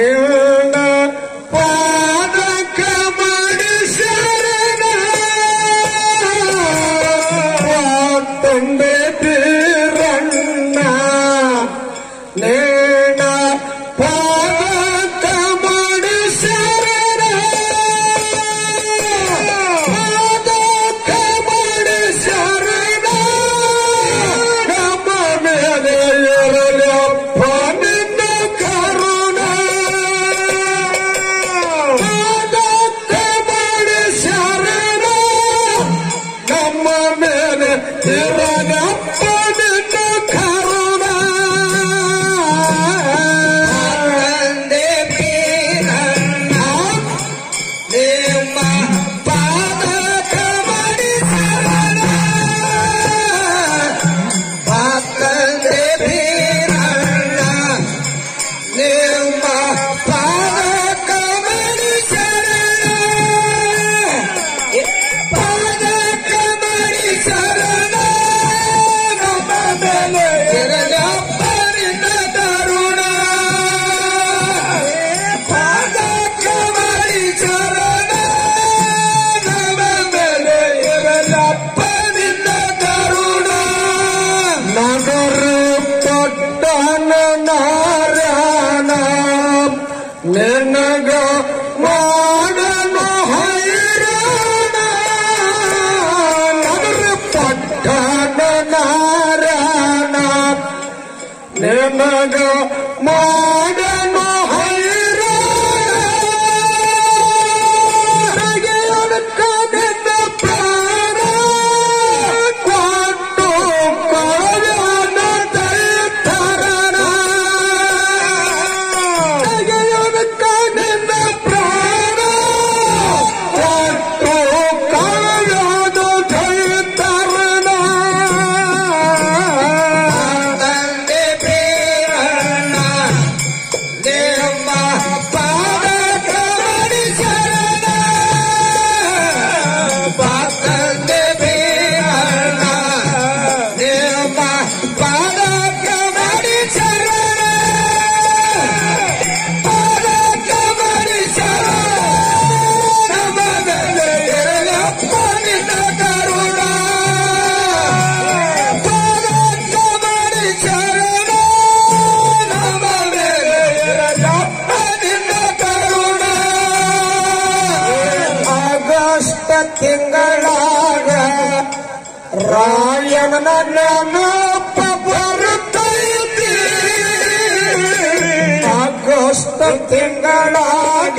ನಿನ್ನ ಪಾದಕ ಮಾಡಿ ಶರಣ ತಂದೆ ಬೀರಣ್ಣ ನಿನ್ನ ಪಾದಕ ಮಾಡಿ ಶರಣ ಪಾದಕ ಮಾಡಿ ಶರಣ ನಮ್ಮ ಮೇಲೆ ಇರಲಪ್ಪ ನಿನ್ನ ಕರುಣ ಪಾದಕ ಮಾಡಿ ಶರಣ ನಮ್ಮ ಮೇಲೆ ಇರಲಪ್ಪ ನಿನ್ನ ಕರುಣ ತಂದೆ ಬೀರಣ್ಣ ನಿಮ್ಮ ಪಾದಕ ಮಾಡಿ ಶರಣ ಪಾತಂದೆ ಬೀರಣ್ಣ ನಿಮ್ಮ ಪಾದಕ ಮಾಡಿ ಶರಣ ಪಾದಕ ಮಾಡಿ ಶರಣ ನಮ್ಮ ಮೇಲೆ ಇರಲಪ್ಪ ನಿನ್ನ ಕರುಣ ಪಾದಕ ಮಾಡಿ ಶರಣ ನಮ್ಮ ಮೇಲೆ ಇರಲಪ್ಪ ನಿನ್ನ ಕರುಣ ನಗರ ಪಟ್ಟಣ ನಾರಾಯಣ ನಿನಗ ಮಾಡನು ಹೈರಾಣ ನಗರ ಪಟ್ಟಣ ನಾರಾಯಣ ನಿನಗ ಮಾಡನು ಹೈರಾಣ ನಿನ್ನ ಪ್ರಾಣ ಕೊಟ್ಟು ಕಾಯನ ದೈತರಣ ತೆಗೆಯುವುದಕ್ಕ ನಿನ್ನ ಪ್ರಾಣ ಕೊಟ್ಟು ಕಾಯನ ದೈತರಣ ತಂದೆ ಪ್ರೇರಣ ನಿಮ್ಮ ಪಾದಕ ಮಾಡಿ ಶರಣ ಪಾತಂದೆ ಬೇರಣ ನಿಮ್ಮ ಪಾದಕ ಮಾಡಿ ಶರಣ ಪಾದಕ ಮಾಡಿ ಶರಣ ನಮ್ಮ ಮೇಲೆ ಇರಲಪ್ಪ ನಿನ್ನ ಕರುಣ ಪಾದಕ ಮಾಡಿ ಶರಣ ನಮ್ಮ ಮೇಲೆ ಇರಲಪ್ಪ ನಿನ್ನ ಕರುಣ ಆಗಸ್ಟ್ ತಿಂಗಳಾಗ ರಾಯಣನ ನೆನಪ ಬರುತ್ತೈತಿ ಆಗಸ್ಟ್ ತಿಂಗಳಾಗ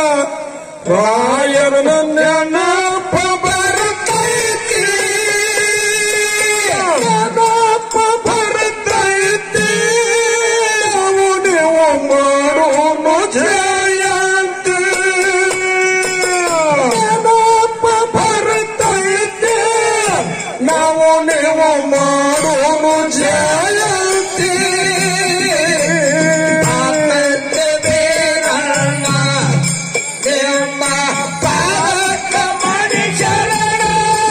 ರಾಯಣನ ನೆನಪ ಬರುತ್ತೈತಿ ನೆನಪ ಬರುತ್ತೈತಿ ನಾವು ನೀವು ಮಾಡೋನು ಜಯಂತಿ ನೆನಪ ಬರುತ್ತೈತಿ ನಾವು ನೀವು ಮಾಡೋನು ಜಯಂತಿ ಆತಂದೆ ಬೇರಣ್ಣ ನಿಮ್ಮ ಪಾದಕ ಮಾಡಿ ಶರಣ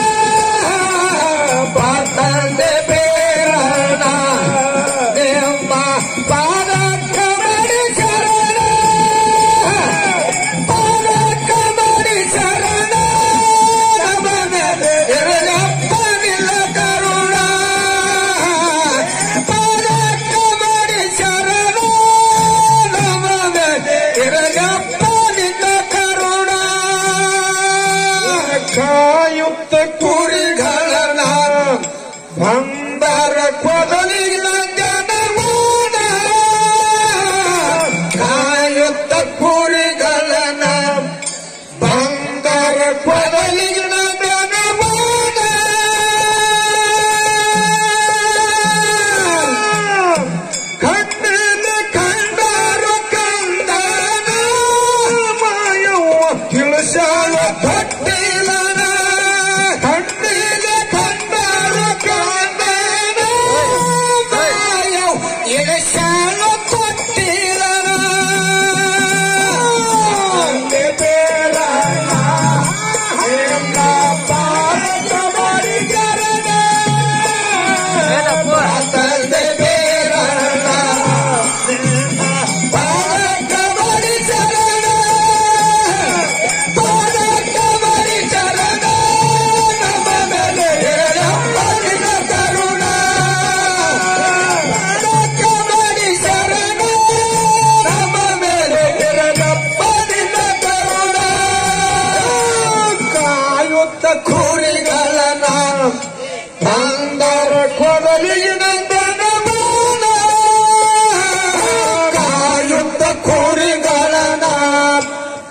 ಪಾತಂದೆ ಬೇರಣ್ಣ ನಿಮ್ಮ ಪಾದಕ ಮಾಡಿ ಶರಣ ಪಾದಕ ಮಾಡಿ ಶರಣ ನಮ್ಮ ಮೇಲೆ ಇರಲಪ್ಪ ನಿನ್ನ ಕರುಣ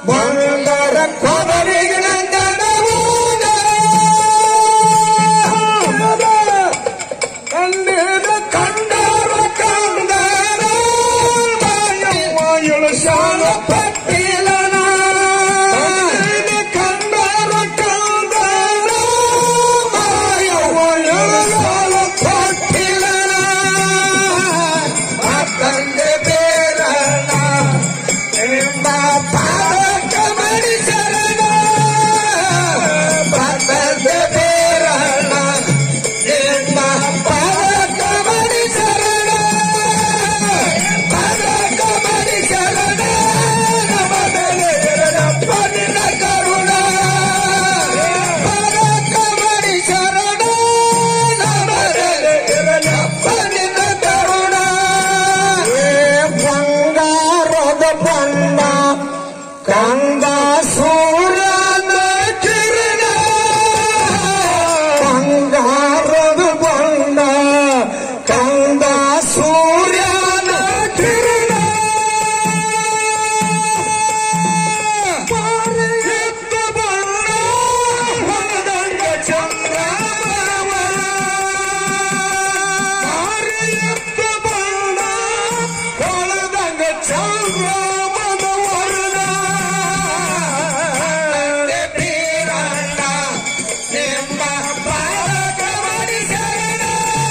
ಬಂದರ ಕೊಬರಿಗೆ ನಂದನವನ ಕಣ್ಣೀರ ಕಂಡರ ಕಂದರ ಮಾಯವ್ವ ಇಳಿಸಾಲ ಪಟ್ಟಿಲನ ಕಂಡರ ಕಂದರ ಮಾಯವ್ವ ಇಳಿಸಾಲ ಪಟ್ಟಿಲನ ತಂದೆ ಬೇರಣ ಎಂಬ ಪಾದಕ ಮಡಿ ಶರಣ ತಂದೆ ಬೇರಣ ಎಂಬ ಪಾದಕ ಮಡಿ ಶರಣ ಪಾದಕ ಮಡಿ ಶರಣ ನಮದಲೆ ಎರಡಪ್ಪ ನಿನ್ನ ಕರುಣ ಪಾದಕ ಮಡಿ ಶರಣ ನಮದಲೆ ಎರಡಪ್ಪ ನಿನ್ನ ಕರುಣ ಬಂಗಾರದ ಬಣ್ಣ ಕಂದ ಸೂರ್ಯನ ಕಿರಣ ಬಂಗಾರದ ಬಣ್ಣ ಕಂದ ಸೂರ್ಯನ ಕಿರಣ ಎತ್ತ ಬಣ್ಣ ಹೊರದಂಗ ಚಂದ್ರಮಾವ ಎತ್ತ ಬಣ್ಣ ಹೊರದಂಗ ಚಂದ್ರಮದ ವರ್ಣ ಬೀರಣ್ಣ ಎಂಬ ಬಾಲಕ ಮಡಿ ಶರಣ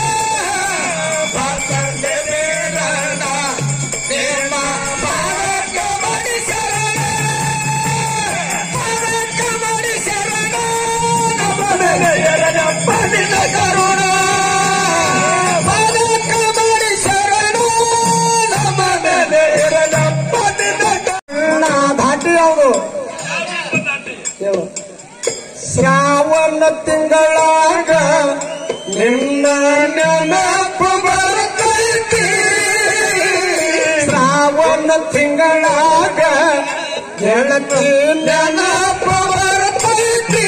ಬಂದೆ ಬೀರಣ್ಣ ಎಂಬ ಬಾಲಕ ಮಡಿ ಶರಣ ಬಾಲಕ ಮಡಿ ಶರಣ ನಮ್ಮನೆ ಎರಡಪ್ಪ ನಿನ್ನ ಕರುಣ ಬಾಲಕ ಮಡಿ ಶರಣ ನಮ್ಮ ಮೇಲೆ ಎರಡಪ್ಪ ನಿನ್ನ ಕರುಣ ಧಾಟಿ ಅವರು ಹೇಳು ಶ್ರಾವಣ ತಿಂಗಳಾಗ ನಿನ್ನ ನೆನಪು ಬರ್ತೈತಿ ಶ್ರಾವಣ ತಿಂಗಳಾಗ ಗೆಳತಿ ನೆನಪು ಬರ್ತೈತಿ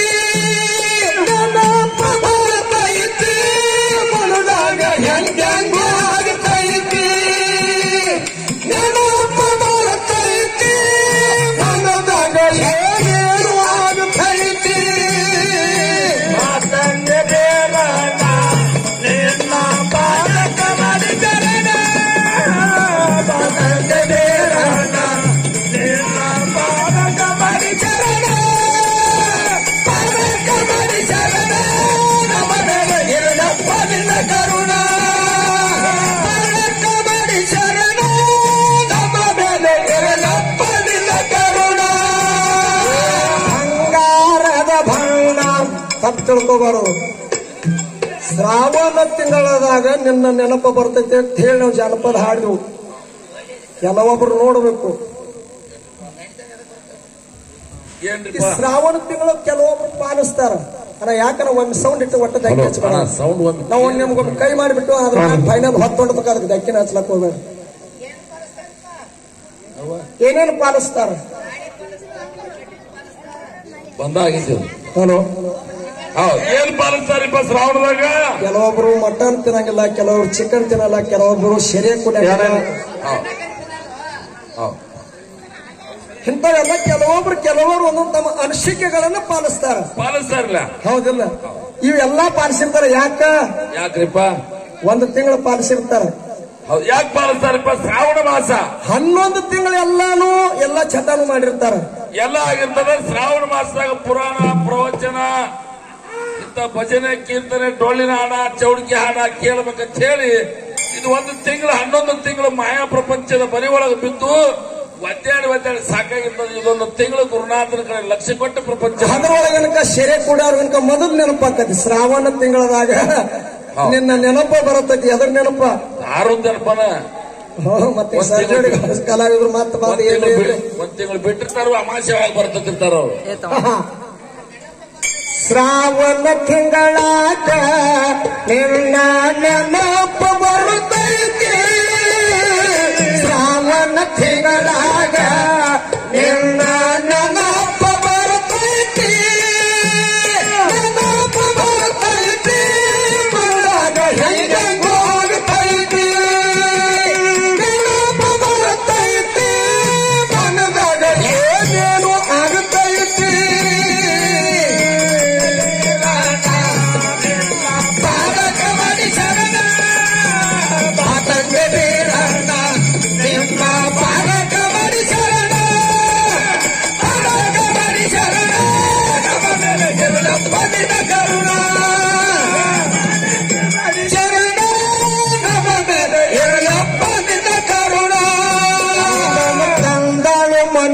ನೆನಪು ಬರ್ತೈತಿ ಮನದಾಗ ಹೆಂಗೆಂಗೋ ಆಗ್ತೈತಿ ನೆನಪು ಬರ್ತೈತಿ ಮನದಾಗ ಏನೇನು ಆಗ್ತೈತಿ ಮಾತಂದೆ ದೇವನ ನಿನ್ನ ಪಾದಕ ಮಾಡಿದರನ ಮಾತಂದೆ ದೇವನ ನಿನ್ನ ಪಾದಕ ಮಾಡಿದರನ ಪಾದಕ ಮಾಡಿದರನ ನಮನ ಇರಲಪ್ಪ ನಿನ್ನ ಕರುಣ ಪಾದಕ ಮಾಡಿದರನ ನಮ್ಮ ಮೇಲೆ ಇರಲಪ್ಪ ನಿನ್ನ ಕರುಣ ಬಂಗಾರದ ಬಣ್ಣ ತಪ್ಪು ತಿಳ್ಕೊಬಾರದು ಶ್ರಾವಣ ತಿಂಗಳದಾಗ ನಿನ್ನ ನೆನಪ ಬರ್ತೈತೆ ಅಂತ ಹೇಳಿ ನಾವು ಜಾನಪದ ಹಾಡಿದೆವು ಕೆಲವೊಬ್ರು ನೋಡಬೇಕು ಈ ಏನ್ರಿಪ್ಪ ಶ್ರಾವಣ ತಿಂಗಳು ಕೆಲವೊಬ್ರು ಪಾಲಿಸ್ತಾರ ಅಣ್ಣ ಯಾಕಂದ್ರೆ ಒಂದು ಸೌಂಡ್ ಇಟ್ಟು ಒಟ್ಟು ದಕ್ಕಿ ಹಚ್ಬೇಡ ಸೌಂಡ್ ಒಂದು ನಾವು ಒಂದು ನಿಮ್ಗೆ ಕೈ ಮಾಡಿಬಿಟ್ಟು ಅದ್ರ ಫೈನಲ್ ಹೊತ್ತೊಂಡ್ಬೇಕು ಅದಕ್ಕೆ ದಕ್ಕಿನ ಹಚ್ಲಕ್ ಹೋಗ್ಬೇಡ ಏನೇನು ಪಾಲಿಸ್ತಾರ ಬಂದಾಗಿದ್ದು ಹಲೋ ಹೌದು ಏನ್ ಪಾಲಿಸ್ತಾರಿಪ್ಪ ಶ್ರಾವಣದಾಗ ಕೆಲವೊಬ್ರು ಮಟನ್ ತಿನ್ನಂಗಿಲ್ಲ ಕೆಲವೊಬ್ರು ಚಿಕನ್ ತಿನ್ನಲ್ಲ ಕೆಲವೊಬ್ರು ಶೆರೆ ಕುಡಿಯಲ್ಲ ಹೌದು ಹೌದು ಇಂಥವೆಲ್ಲ ಕೆಲವೊಬ್ರು ಕೆಲವರು ಒಂದೊಂದು ತಮ್ಮ ಅನಿಸಿಕೆಗಳನ್ನ ಪಾಲಿಸ್ತಾರ ಪಾಲಿಸ್ತಾರಿಲ್ಲ ಹೌದಿಲ್ಲ ಇವೆಲ್ಲಾ ಪಾಲಿಸಿರ್ತಾರ ಯಾಕ ಯಾಕ್ರಿಪ್ಪ ಒಂದು ತಿಂಗಳು ಪಾಲಿಸಿರ್ತಾರ ಹೌದು ಯಾಕೆ ಪಾಲಿಸ್ತಾರಿಪ್ಪ ಶ್ರಾವಣ ಮಾಸ ಹನ್ನೊಂದು ತಿಂಗಳು ಎಲ್ಲಾನು ಎಲ್ಲಾ ಚಟಾನು ಮಾಡಿರ್ತಾರ ಎಲ್ಲ ಆಗಿರ್ತದ ಶ್ರಾವಣ ಮಾಸದಾಗ ಪುರಾಣ ಪ್ರವಚನ ಇಂಥ ಭಜನೆ ಕೀರ್ತನೆ ಡೊಳ್ಳಿನ ಹಾಡ ಚೌಡಿಕೆ ಹಾಡ ಕೇಳಬೇಕಂತ ಹೇಳಿ ಇದು ಒಂದು ತಿಂಗಳು ಹನ್ನೊಂದು ತಿಂಗಳು ಮಾಯಾ ಪ್ರಪಂಚದ ಬರಿ ಒಳಗೆ ಬಿದ್ದು ಒದ್ದಾಡಿ ಒದ್ದಾಡಿ ಸಾಕಾಗಿರ್ತದೆ ಇದೊಂದು ತಿಂಗಳು ಗುರುನಾಥನ ಕಡೆ ಲಕ್ಷ್ಯ ಕೊಟ್ಟ ಪ್ರಪಂಚ ಅದ್ರೊಳಗನಕ ಸೆರೆ ಕುಡಾರ್ಗನಕ ಮೊದಲು ನೆನಪಾಕತಿ ಶ್ರಾವಣ ತಿಂಗಳದಾಗ ಹೌದು. ನಿನ್ನ ನೆನಪ ಬರತೈತಿ ಎದ್ರ ನೆನಪ ಆರುಂದರ್ಪನ ಹ್ಮ್, ಮತ್ತೆ ಒಂದ್ ಸರ್ಜರಿ ತಿಂಗಳು- ಕಲಾವಿದ್ರು ಮತ್ತೆ ಒಂದ್ ಬಂದು ತಿಂಗಳು ಏನ್ರಿ? ಬಿಟ್ಟು ಒಂದ್ ತಿಂಗಳು ಬಿಟ್ಟಿರ್ತಾರೋ ಅಮಾಸೆ ಒಳಗೆ ಬರ್ತಿರ್ತಾರ ಅವ್ರು ಆಹಾ. ಶ್ರಾವಣ ತಿಂಗಳಾಗ ನಿನ್ನ ನೆನಪ ಬರುತ್ತೈತಿ ಶ್ರಾವಣ ತಿಂಗಳಾಗ ನಿನ್ನ ನೆನಪ ಬರುತ್ತೈತಿ ನೆನಪ ಬರುತ್ತೈತಿ ಮನದಾಗ ಹೆಂಗೆಂಗೋ ಆಗ್ತೈತಿ ನೆನಪ ಬರುತ್ತೈತಿ ಮನದಾಗ ಏನೇ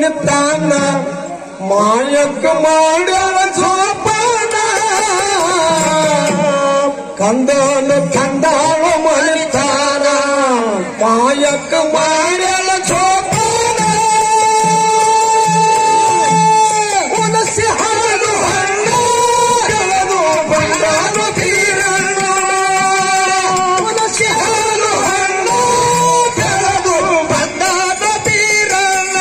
ಮನಿತಾನ ಮಾಯಕ್ಕ ಮಾಡ್ಯಾರ ಜೋಪಾನ ಕಂದನ ಕಂದಾಳ ಮನಿತಾನ ಮಾಯಕ್ಕ ಮಾಡ್ಯಾರ ಜೋಪಾನ ಹುಣಸೆ ಹಾಡು ಹಣ್ಣ ಕೆಳದು ಬಂದಾರು ತೀರಣ್ಣ ಹುಣಸೆ ಹಾಡು ಹಣ್ಣ ಕೆಳದು ಬಂದಾದ ತೀರಣ್ಣ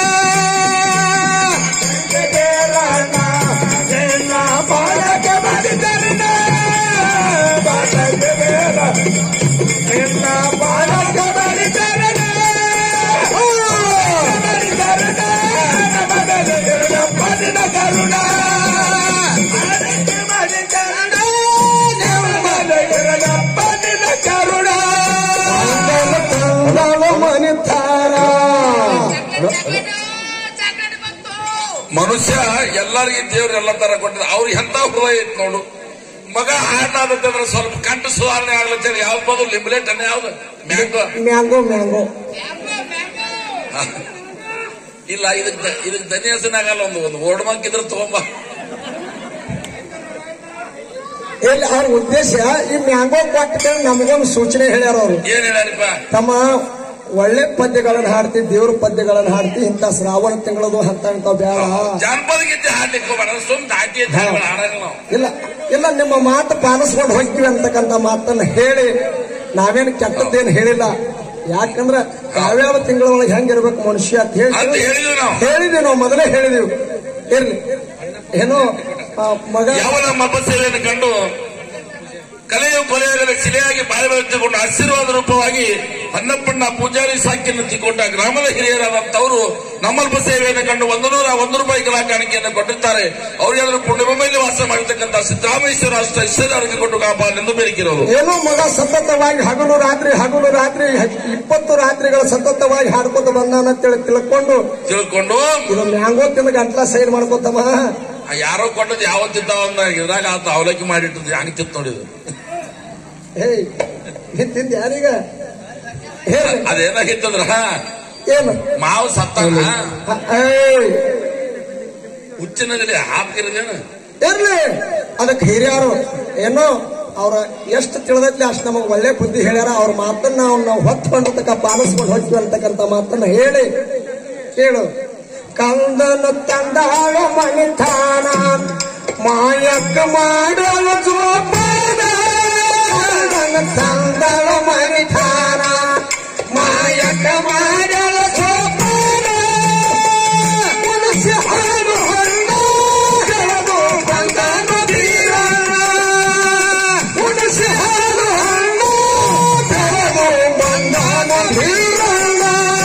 ತೀರಣ್ಣ ನಿನ್ನ ಬಾಳಕ್ಕೆ ಬಂದಿದ್ದಣ್ಣ ಬಾಳಕ್ಕೆ ಬೇಡ ನಿನ್ನ ಬಾಳಕ್ಕೆ ಬಂದಿದ್ದಣ್ಣ ಪದಿನ ಕರುಣ ಪದಿನ ಕರುಣ ಮನಿತಾರ ಮನುಷ್ಯ ಎಲ್ಲರಿಗೂ ದೇವ್ರು ಎಲ್ಲ ತರ ಕೊಟ್ಟಿದ ಅವ್ರಿಗೆ ಎಂತ ಹೃದಯ ಐತ್ ನೋಡು ಮಗ ಹಾಡಾದಂದ್ರೆ ಸ್ವಲ್ಪ ಕಂಠ ಸುಧಾರಣೆ ಆಗ್ಲತ್ತೇಳಿ ಯಾವ್ದು ಬಂದು ಲಿಂಬ್ಲೆಟ್ ಅನ್ನ ಯಾವ್ದು ಮ್ಯಾಂಗೋ ಮ್ಯಾಂಗೋ ಮ್ಯಾಂಗೋ ಇಲ್ಲ ಇದಕ್ ದ- ಇದಕ್ ದನಿ ಹೆಸನಾಗಲ್ಲ ಒಂದು ಒಂದು ಓಡ್ ಮಂಕ್ ಇದ್ರೆ ತಗೊಂಬ ಇಲ್ಲಿ ಅವ್ರ ಉದ್ದೇಶ ಈ ಮ್ಯಾಂಗೋ ಕೊಟ್ಟ ನಮಗೊಂದು ಸೂಚನೆ ಹೇಳ್ಯಾರ ಅವರು ಏನ್ ಹೇಳ್ಯಾರಿಪ್ಪ ತಮ್ಮ ಒಳ್ಳೆ ಪದ್ಯಗಳನ್ನು ಹಾಡ್ತಿ ದೇವ್ರ ಪದ್ಯಗಳನ್ನು ಹಾಡ್ತಿ ಇಂಥ ಶ್ರಾವಣ ತಿಂಗಳದು ಅಂತ ಇಂಥ ಬೇಡ ಜಾನಪದ ಗೀತೆ ಹಾಡ್ಲಿಕ್ಕೆ ಹೋಗ್ಬೇಡ ಸುಮ್ ದಾಟಿ ಅಂತ ಹೇಳ್ಬೇಡ, ಹಾಡಂಗಿಲ್ಲ ನಾವು ಇಲ್ಲ ಇಲ್ಲ ನಿಮ್ಮ ಮಾತು ಪಾಲಿಸ್ಕೊಂಡು ಹೋಗ್ತೀವಿ ಅಂತಕ್ಕಂಥ ಮಾತನ್ನ ಹೇಳಿ ನಾವೇನು ಕೆಟ್ಟದ್ದೇನು ಹೇಳಿಲ್ಲ ಯಾಕಂದ್ರ ಯಾವ್ಯಾವ ತಿಂಗಳೊಳಗೆ ಹೆಂಗಿರ್ಬೇಕು ಮನುಷ್ಯ ಅಂತ ಹೇಳಿ ಅಂತ ಹೇಳಿದ್ವಿ ನಾವು ಹೇಳಿದ್ವಿ ನಾವು ಮೊದಲೇ ಹೇಳಿದೀವಿ ಇರ್ಲಿ ಏನೋ ಆ, ಮಗ ಯಾವ ನಮ್ಮ ಅಪಸೇವೆಯನ್ನು ಕಂಡು ಕಲೆಯು ಕೊಲೆಯಾಗಲು ಶಿಲೆಯಾಗಿ ಬಾಯಿ ಬೆಳೆಸಿಕೊಂಡು ಆಶೀರ್ವಾದ ರೂಪವಾಗಿ ಅನ್ನಪ್ಪಣ್ಣ ಪೂಜಾರಿ ಸಾಕಿಯನ್ನು ತಿಕ್ಕೊಂಡ ಗ್ರಾಮದ ಹಿರಿಯರಾದಂತವರು ನಮ್ಮಲ್ಪ ಸೇವೆಯನ್ನು ಕಂಡು ಒಂದು ನೂರ ಒಂದು ರೂಪಾಯಿ ಕಲಾ ಕಾಣಿಕೆಯನ್ನು ಕೊಟ್ಟಿದ್ದಾರೆ ಅವರು ಯಾರು ಪುಣ್ಯಭೂಮಿಯಲ್ಲಿ ವಾಸ ಮಾಡಿರ್ತಕ್ಕಂಥ ಸಿದ್ದರಾಮೇಶ್ವರ ಅಷ್ಟ ಐಶ್ವರ್ಯ ಕೊಟ್ಟು ಕಾಪಾಡಲೆಂದು ಬೇಡಿಕಿರೋದು ಏನೋ ಮಗ ಸತತವಾಗಿ ಹಗಲು ರಾತ್ರಿ ಹಗಲು ರಾತ್ರಿ ಇಪ್ಪತ್ತು ರಾತ್ರಿಗಳ ಸತತವಾಗಿ ಹಾಡ್ಕೊತ ಬಂದಾನ ಅಂತೇಳಿ ತಿಳ್ಕೊಂಡು ತಿಳ್ಕೊಂಡು ಇದು ಮ್ಯಾಂಗೋ ತಿಂದ ಗಂಟ್ಲ ಸೈಡ್ ಮಾಡ್ಕೊತಮ್ಮ ಆ ಯಾರೋ ಕೊಟ್ಟದ್ದು ಯಾವತ್ತಿದ್ದಾವ ಅಂದ ಇದ್ರಾಗ ಆತ ಅವಲಕ್ಕಿ ಮಾಡಿಟ್ಟಿದ್ದು ಯಾಣಿತಿತ್ತು ನೋಡಿದ್ರು ಹೇಯ್ ನೀನ್ ತಿಂದ ಯಾರೀಗ ಹೇಳಿ ಅದೇನಾಗಿತ್ತಂದ್ರ ಏನು ಮಾವು ಸತ್ತಾನ ಹ, ಏಯ್, ಹುಚ್ಚಿನಲ್ಲಿ ಹಾಕಿರದೇನು ಇರ್ಲಿ ಅದಕ್ಕೆ ಹಿರಿಯರು ಏನೋ ಅವ್ರ ಎಷ್ಟು ತಿಳಿದೈತಿ ಅಷ್ಟು ನಮಗೆ ಒಳ್ಳೆ ಬುದ್ಧಿ ಹೇಳ್ಯಾರ ಅವ್ರ ಮಾತನ್ನ ನಾವು ನಾವು ಹೊತ್ಕೊಂಡು ತಕ್ಕ ಪಾಲಿಸ್ಕೊಂಡು ಹೋಗ್ತೀವಿ ಅಂತಕ್ಕಂಥ ಮಾತನ್ನ ಹೇಳಿ ಕೇಳು ಕಂದನ ತಂದಾಳ ಮಣಿತಾನ ಮಾಯಕ್ಕ ಮಾಡಲು ಜೋಪಾನ ಕಂದನ ತಂದಾಳ ಮಣಿತಾನ ಮಾಯಕ್ಕ ಮಾಡಲು ಜೋಪಾನ ಮನಸ್ಸು ಹಾಡು ಹೊಂದ ಕೆಳದು ಬಂದನ ಧೀರನ. ಮನಸ್ಸು ಹಾಡು ಹೊಂದ ಕೆಳದು ಬಂದನ ಧೀರನ.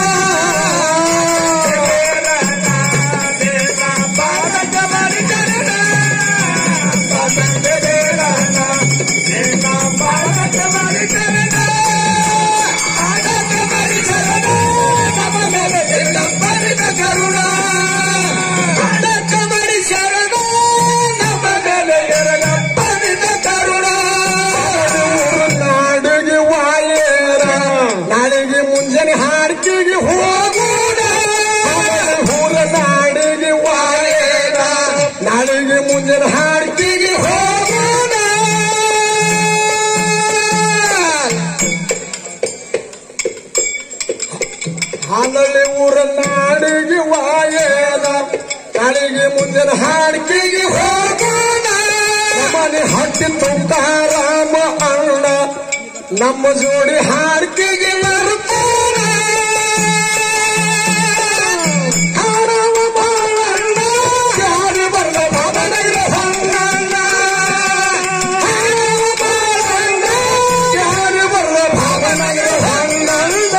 ನಾಡಿಗೆ ವಾಯೇರ ನಾಡಿಗೆ ಮುಂಜಾನೆ ಹಾಡ್ಕಿಗೆ ಹೋಗೋಣ ಹೂರ ನಾಡಿಗೆ ವಾಯೇರ ನಾಡಿಗೆ ಮುಂಜಾನೆ ಹಾಡ್ಕಿಗೆ ಹೋಗೋಣ ಹಾಲಲ್ಲಿ ಊರ ನಾಡಿಗೆ ವಾಯೇರ ನಾಡಿಗೆ ಮುಂಜಾನೆ ಹಾಡ್ಕಿಗೆ ಹೋಗೋಣ ಮನೆ ಹಟ್ಟಿ ತುಕಾರಾಮ ಅಣ್ಣ ನಮ್ಮ ಜೋಡಿ ಹಾಡ್ಕಿಗೆ ಬರ್ತಾನ ಹಾಡವ ಬಾಳಣ್ಣ, ಯಾರು ಬರ್ದ ಬಾಬನಗರ ಹೊಂಗಣ್ಣ. ಹಾಡವ ಬಾಳಣ್ಣ, ಯಾರು ಬರ್ದ ಬಾಬನಗರ ಹೊಂಗಣ್ಣ.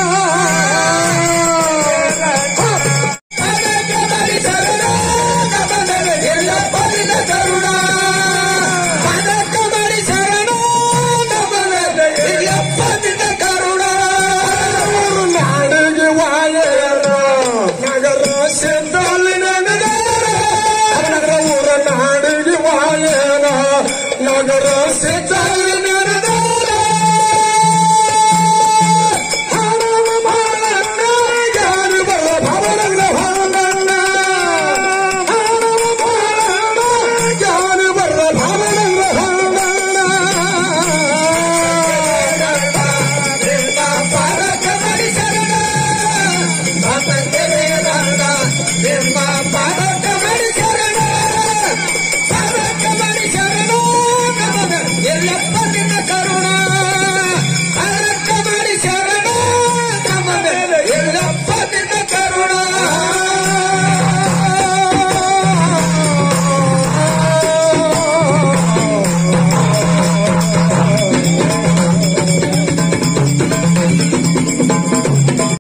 ನಾಡಿಗೆ ವಾಯರ ನಗರ ಸಿದ್ಧಾಲಿ ನಗರ ಊರ ನಾಡಿಗೆ ವಾಯನ ನಗರ ಸಿದ್ಧಾಲಿ ನಗರ ಹರವ ಬಾಳಣ್ಣ, ಯಾರು ಬಲ್ಲ ಭವನಗಳ ಹೊರಗಣ್ಣ. ನಿಮ್ಮ ಪಾದ